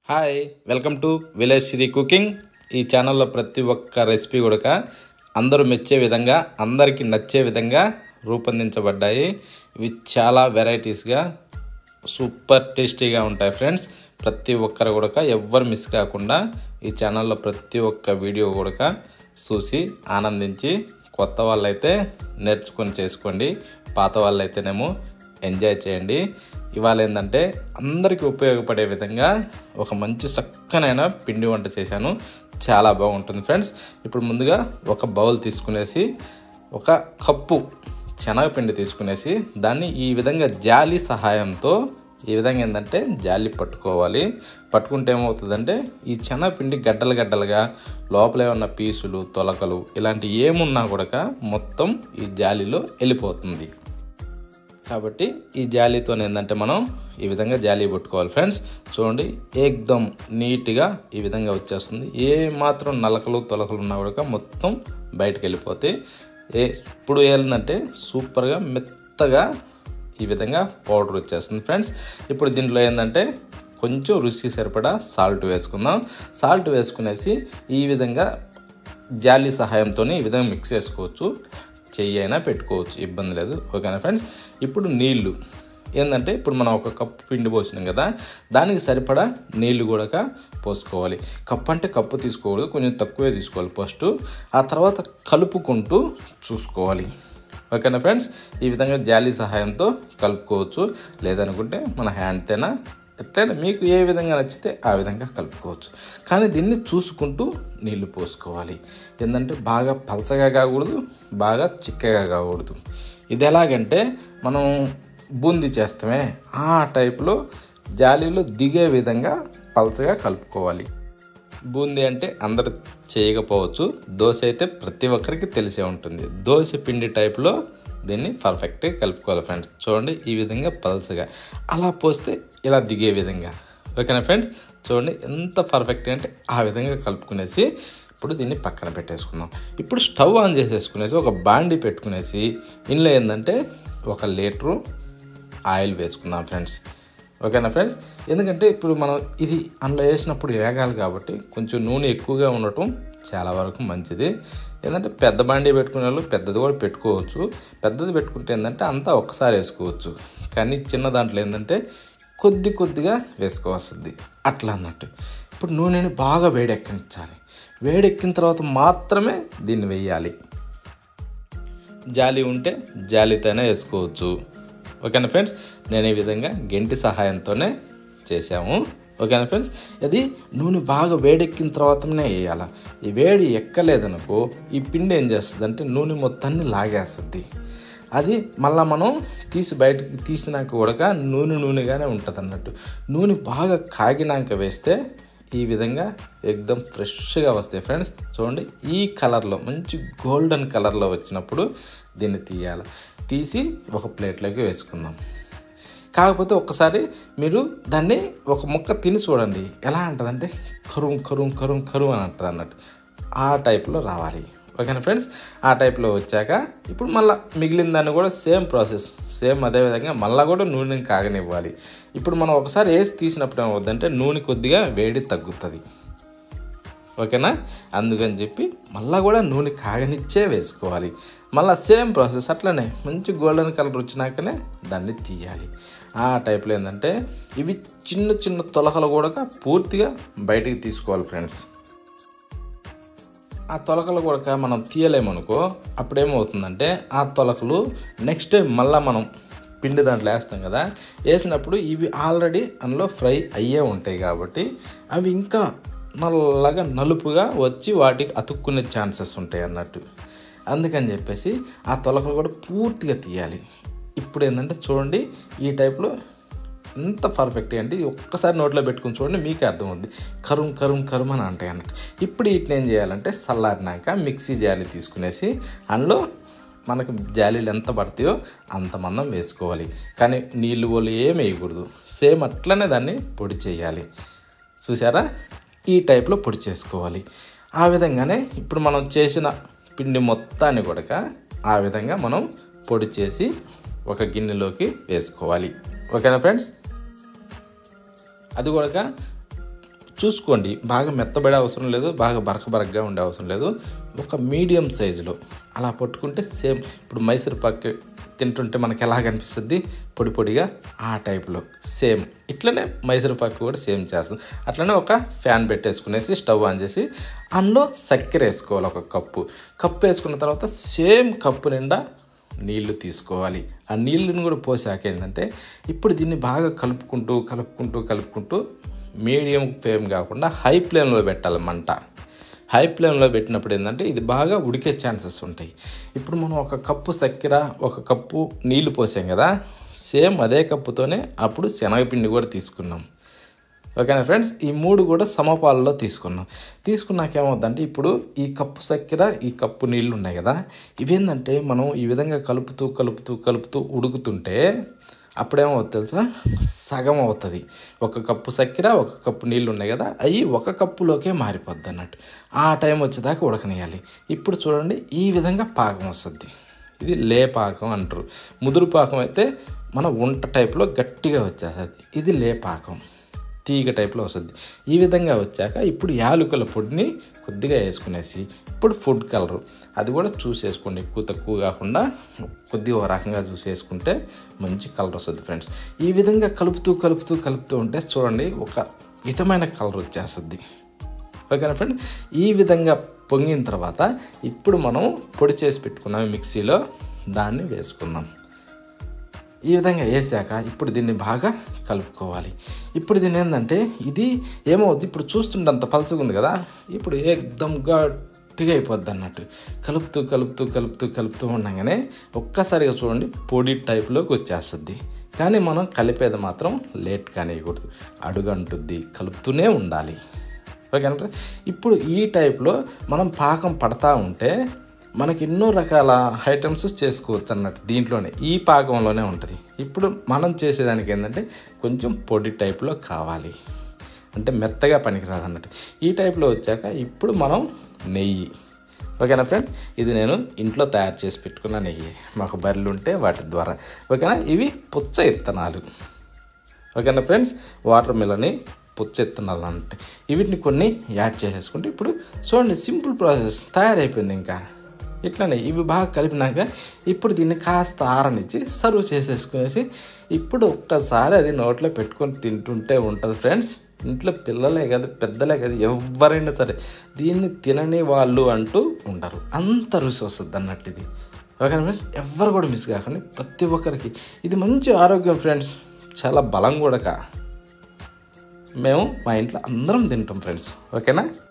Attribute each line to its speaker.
Speaker 1: hi welcome to village Sri cooking ఈ ఛానల్లో ప్రతి ఒక్క రెసిపీ కూడా అందరూ మెచ్చే విధంగా అందరికీ నచ్చే విధంగా రూపొందించబడ్డాయి ఇవి చాలా వెరైటీస్గా సూపర్ టేస్టీగా ఉంటాయి ఫ్రెండ్స్ ప్రతి ఒక్కరు కూడా ఎవ్వరు మిస్ కాకుండా ఈ ఛానల్లో ప్రతి ఒక్క వీడియో కూడా చూసి ఆనందించి కొత్త వాళ్ళైతే నేర్చుకొని చేసుకోండి పాత వాళ్ళైతేనేమో ఎంజాయ్ చేయండి ఇవాళ ఏంటంటే అందరికీ ఉపయోగపడే విధంగా ఒక మంచి చక్కనైన పిండి వంట చేశాను చాలా బాగుంటుంది ఫ్రెండ్స్ ఇప్పుడు ముందుగా ఒక బౌల్ తీసుకునేసి ఒక కప్పు శనగపిండి తీసుకునేసి దాన్ని ఈ విధంగా జాలి సహాయంతో ఈ విధంగా ఏంటంటే జాలి పట్టుకోవాలి పట్టుకుంటే ఏమవుతుందంటే ఈ శనగపిండి గడ్డలు గడ్డలుగా లోపలే ఉన్న పీసులు తొలకలు ఇలాంటి ఏమున్నా కూడా మొత్తం ఈ జాలిలో వెళ్ళిపోతుంది కాబట్టి ఈ జాలీతో ఏంటంటే మనం ఈ విధంగా జాలీ పట్టుకోవాలి ఫ్రెండ్స్ చూడండి ఏకదమ్ నీట్గా ఈ విధంగా వచ్చేస్తుంది ఏ మాత్రం నలకలు తొలకలు ఉన్నా కూడా మొత్తం బయటకు వెళ్ళిపోతాయి ఏ ఇప్పుడు ఏంటంటే సూపర్గా మెత్తగా ఈ విధంగా పౌడర్ వచ్చేస్తుంది ఫ్రెండ్స్ ఇప్పుడు దీంట్లో ఏంటంటే కొంచెం రుచి సరిపడా సాల్ట్ వేసుకుందాం సాల్ట్ వేసుకునేసి ఈ విధంగా జాలీ సహాయంతో ఈ విధంగా మిక్స్ చేసుకోవచ్చు చెయ్యి అయినా పెట్టుకోవచ్చు ఇబ్బంది లేదు ఓకేనా ఫ్రెండ్స్ ఇప్పుడు నీళ్ళు ఏంటంటే ఇప్పుడు మనం ఒక కప్పు పిండి పోసినాం కదా దానికి సరిపడా నీళ్ళు కూడా పోసుకోవాలి కప్పు అంటే కప్పు తీసుకోకూడదు కొంచెం తక్కువే తీసుకోవాలి ఫస్ట్ ఆ తర్వాత కలుపుకుంటూ చూసుకోవాలి ఓకేనా ఫ్రెండ్స్ ఈ విధంగా జాలీ సహాయంతో కలుపుకోవచ్చు లేదనుకుంటే మన హ్యాండ్తోనా ఎట్లయినా మీకు ఏ విధంగా నచ్చితే ఆ విధంగా కలుపుకోవచ్చు కానీ దీన్ని చూసుకుంటూ నీళ్లు పోసుకోవాలి ఏంటంటే బాగా పలచగా కాకూడదు బాగా చిక్కగా కాకూడదు ఇది ఎలాగంటే మనం బూందీ చేస్తామే ఆ టైప్లో జాలీలో దిగే విధంగా పలచగా కలుపుకోవాలి బూందీ అంటే అందరు చేయకపోవచ్చు దోశ అయితే ప్రతి ఒక్కరికి తెలిసే ఉంటుంది దోశ పిండి టైప్లో దీన్ని పర్ఫెక్ట్గా కలుపుకోవాలి ఫ్రెండ్స్ చూడండి ఈ విధంగా పల్సగా అలా పోస్తే ఇలా దిగే విధంగా ఓకేనా ఫ్రెండ్స్ చూడండి ఎంత పర్ఫెక్ట్ అంటే ఆ విధంగా కలుపుకునేసి ఇప్పుడు దీన్ని పక్కన పెట్టేసుకుందాం ఇప్పుడు స్టవ్ ఆన్ చేసేసుకునేసి ఒక బాండి పెట్టుకునేసి ఇందులో ఏంటంటే ఒక లీటరు ఆయిల్ వేసుకుందాం ఫ్రెండ్స్ ఓకేనా ఫ్రెండ్స్ ఎందుకంటే ఇప్పుడు మనం ఇది అందులో వేసినప్పుడు వేగాలి కాబట్టి కొంచెం నూనె ఎక్కువగా ఉండటం చాలా వరకు మంచిది ఏంటంటే పెద్ద బండి పెట్టుకునే వాళ్ళు పెద్దది కూడా పెట్టుకోవచ్చు పెద్దది పెట్టుకుంటే ఏంటంటే అంతా ఒక్కసారి వేసుకోవచ్చు కానీ చిన్న దాంట్లో ఏంటంటే కొద్ది కొద్దిగా వేసుకోవస్తుంది అట్లా అన్నట్టు ఇప్పుడు నూనెని బాగా వేడెక్కనిచ్చాలి వేడెక్కిన తర్వాత మాత్రమే దీన్ని వేయాలి జాలి ఉంటే జాలితోనే వేసుకోవచ్చు ఓకేనా ఫ్రెండ్స్ నేను ఈ విధంగా గెంటి సహాయంతోనే చేసాము ఓకేనా ఫ్రెండ్స్ అది నూనె బాగా వేడెక్కిన తర్వాతనే వేయాలి ఈ వేడి ఎక్కలేదనుకో ఈ పిండి ఏం చేస్తుంది అంటే నూనె మొత్తాన్ని లాగేస్తుంది అది మళ్ళీ మనం తీసి బయటకి తీసినాక కూడా నూనె నూనెగానే ఉంటుంది అన్నట్టు నూనె బాగా కాగినాక వేస్తే ఈ విధంగా ఎక్దమ్ ఫ్రెష్గా వస్తాయి ఫ్రెండ్స్ చూడండి ఈ కలర్లో మంచి గోల్డెన్ కలర్లో వచ్చినప్పుడు దీన్ని తీయాలి తీసి ఒక ప్లేట్లోకి వేసుకుందాం కాకపోతే ఒక్కసారి మీరు దాన్ని ఒక ముక్క తిని చూడండి ఎలా అంటుందంటే కరుం కరుం కరుం కరుం అని అంటుంది అన్నట్టు ఆ టైప్లో రావాలి ఓకేనా ఫ్రెండ్స్ ఆ టైప్లో వచ్చాక ఇప్పుడు మళ్ళీ మిగిలిన దాన్ని కూడా సేమ్ ప్రాసెస్ సేమ్ అదే విధంగా మళ్ళీ కూడా నూనెని కాగనివ్వాలి ఇప్పుడు మనం ఒకసారి వేసి తీసినప్పుడు ఏమవుద్దంటే నూనె కొద్దిగా వేడి తగ్గుతుంది ఓకేనా అందుకని చెప్పి మళ్ళీ కూడా నూనె కాగనిచ్చే వేసుకోవాలి మళ్ళీ సేమ్ ప్రాసెస్ అట్లనే మంచి గోల్డెన్ కలర్ వచ్చినాకనే దాన్ని తీయాలి ఆ టైప్లో ఏంటంటే ఇవి చిన్న చిన్న తొలకలు కూడా పూర్తిగా బయటికి తీసుకోవాలి ఫ్రెండ్స్ ఆ తొలకలు కూడా మనం తీయలేమనుకో అప్పుడేమవుతుందంటే ఆ తొలకలు నెక్స్ట్ టైం మళ్ళీ మనం పిండి దాంట్లో వేస్తాం కదా వేసినప్పుడు ఇవి ఆల్రెడీ అందులో ఫ్రై అయ్యే ఉంటాయి కాబట్టి అవి ఇంకా నల్లగా నలుపుగా వచ్చి వాటికి అతుక్కునే ఛాన్సెస్ ఉంటాయి అన్నట్టు అందుకని చెప్పేసి ఆ తొలకలు కూడా పూర్తిగా తీయాలి ఇప్పుడు ఏంటంటే చూడండి ఈ టైప్లో ఎంత పర్ఫెక్ట్ అంటే ఒక్కసారి నోట్లో పెట్టుకుని చూడండి మీకే అర్థమవుద్ది కరుం కరుం కరుం అని అంటాయి అన్నట్టు ఇప్పుడు వీటిని ఏం చేయాలంటే చల్లారినాక మిక్సీ జాలి తీసుకునేసి అందులో మనకు జాలీలు ఎంత పడతాయో అంత మందం వేసుకోవాలి కానీ నీళ్ళు వాళ్ళు ఏం వేయకూడదు సేమ్ అట్లనే దాన్ని పొడి చేయాలి చూసారా ఈ టైప్లో పొడి చేసుకోవాలి ఆ విధంగానే ఇప్పుడు మనం చేసిన పిండి మొత్తాన్ని కూడా ఆ విధంగా మనం పొడి చేసి ఒక గిన్నెలోకి వేసుకోవాలి ఓకేనా ఫ్రెండ్స్ అది కూడా చూసుకోండి బాగా మెత్తబడే అవసరం లేదు బాగా బరక బరకగా ఉండే అవసరం లేదు ఒక మీడియం సైజులో అలా పట్టుకుంటే సేమ్ ఇప్పుడు మైసూర్ పాక్ తింటుంటే మనకి ఎలా కనిపిస్తుంది పొడి పొడిగా ఆ టైప్లో సేమ్ ఇట్లనే మైసూర్ పాక్ కూడా సేమ్ చేస్తుంది అట్లనే ఒక ఫ్యాన్ పెట్టేసుకునేసి స్టవ్ ఆన్ చేసి అందులో చక్కెర వేసుకోవాలి ఒక కప్పు కప్పు వేసుకున్న తర్వాత సేమ్ కప్పు నిండా నీళ్లు తీసుకోవాలి ఆ నీళ్ళని కూడా పోసాక ఏంటంటే ఇప్పుడు దీన్ని బాగా కలుపుకుంటూ కలుపుకుంటూ కలుపుకుంటూ మీడియం ఫ్లేమ్ కాకుండా హై ఫ్లేమ్లో పెట్టాలి మంట హై ఫ్లేమ్లో పెట్టినప్పుడు ఏంటంటే ఇది బాగా ఉడికే ఛాన్సెస్ ఉంటాయి ఇప్పుడు మనం ఒక కప్పు చక్కెర ఒక కప్పు నీళ్లు పోసాం కదా సేమ్ అదే కప్పుతోనే అప్పుడు శనగపిండి కూడా తీసుకున్నాం ఓకేనా ఫ్రెండ్స్ ఈ మూడు కూడా సమపాలలో తీసుకున్నాం తీసుకున్నాక ఏమవుతుందంటే ఇప్పుడు ఈ కప్పు చక్కెర ఈ కప్పు నీళ్ళు ఉన్నాయి కదా ఇవేంటంటే మనం ఈ విధంగా కలుపుతూ కలుపుతూ కలుపుతూ ఉడుకుతుంటే అప్పుడేమవుతుంది తెలుసా సగం అవుతుంది ఒక కప్పు చక్కెర ఒక కప్పు నీళ్ళు ఉన్నాయి కదా అవి ఒక కప్పులోకే మారిపోద్ది అన్నట్టు ఆ టైం వచ్చేదాకా ఉడకనియాలి ఇప్పుడు చూడండి ఈ విధంగా పాకం వస్తుంది ఇది లే పాకం అంటారు ముదురు పాకం అయితే మన వంట టైప్లో గట్టిగా వచ్చేస్తుంది ఇది లే పాకం తీగ టైప్లో వస్తుంది ఈ విధంగా వచ్చాక ఇప్పుడు యాలకుల పొడిని కొద్దిగా వేసుకునేసి ఇప్పుడు ఫుడ్ కలరు అది కూడా చూసేసుకోండి ఎక్కువ తక్కువ కాకుండా కొద్దిగా ఒక రకంగా చూసేసుకుంటే మంచి కలర్ వస్తుంది ఫ్రెండ్స్ ఈ విధంగా కలుపుతూ కలుపుతూ కలుపుతూ ఉంటే చూడండి ఒక విధమైన కలర్ వచ్చేస్తుంది ఓకేనా ఫ్రెండ్ ఈ విధంగా పొంగిన తర్వాత ఇప్పుడు మనం పొడి చేసి పెట్టుకున్నాం మిక్సీలో దాన్ని వేసుకుందాం ఈ విధంగా వేసాక ఇప్పుడు దీన్ని బాగా కలుపుకోవాలి ఇప్పుడు దీన్ని ఏంటంటే ఇది ఏమవుద్ది ఇప్పుడు చూస్తుంటే అంత పలుచగా ఉంది కదా ఇప్పుడు ఏకదం గట్టిగా అయిపోద్ది అన్నట్టు కలుపుతూ కలుపుతూ కలుపుతూ కలుపుతూ ఉండగానే ఒక్కసారిగా చూడండి పొడి టైప్లోకి వచ్చేస్తుంది కానీ మనం కలిపేది మాత్రం లేట్ కానియకూడదు అడుగంటుద్ది కలుపుతూనే ఉండాలి ఓకేనా ఇప్పుడు ఈ టైప్లో మనం పాకం పడతా ఉంటే మనకి ఎన్నో రకాల ఐటమ్స్ చేసుకోవచ్చు అన్నట్టు దీంట్లోనే ఈ పాకంలోనే ఉంటుంది ఇప్పుడు మనం చేసేదానికి ఏంటంటే కొంచెం పొడి టైప్లో కావాలి అంటే మెత్తగా పనికిరాదు అన్నట్టు ఈ టైప్లో వచ్చాక ఇప్పుడు మనం నెయ్యి ఓకేనా ఫ్రెండ్ ఇది నేను ఇంట్లో తయారు చేసి పెట్టుకున్న నెయ్యి మాకు బర్రెలు ఉంటే వాటి ద్వారా ఓకేనా ఇవి పుచ్చ ఇత్తనాలు ఓకేనా ఫ్రెండ్స్ వాటర్ మిలని పుచ్చ ఇత్తనాలు అంటే వీటిని కొన్ని యాడ్ చేసేసుకుంటే ఇప్పుడు చూడండి సింపుల్ ప్రాసెస్ తయారైపోయింది ఇంకా ఇట్లనే ఇవి బాగా కలిపినాక ఇప్పుడు దీన్ని కాస్త ఆరనిచ్చి సర్వ్ చేసేసుకునేసి ఇప్పుడు ఒక్కసారి అది నోట్లో పెట్టుకొని తింటుంటే ఉంటుంది ఫ్రెండ్స్ ఇంట్లో పిల్లలే కాదు పెద్దలే కాదు ఎవరైనా సరే దీన్ని తినని వాళ్ళు అంటూ ఉండరు అంత రుచి వస్తుంది అన్నట్టు ఇది ఓకేనా ఫ్రెండ్స్ ఎవరు కూడా మిస్ కాకండి ప్రతి ఒక్కరికి ఇది మంచి ఆరోగ్యం ఫ్రెండ్స్ చాలా బలం కూడా కా మేము మా ఇంట్లో అందరం తింటాం ఫ్రెండ్స్ ఓకేనా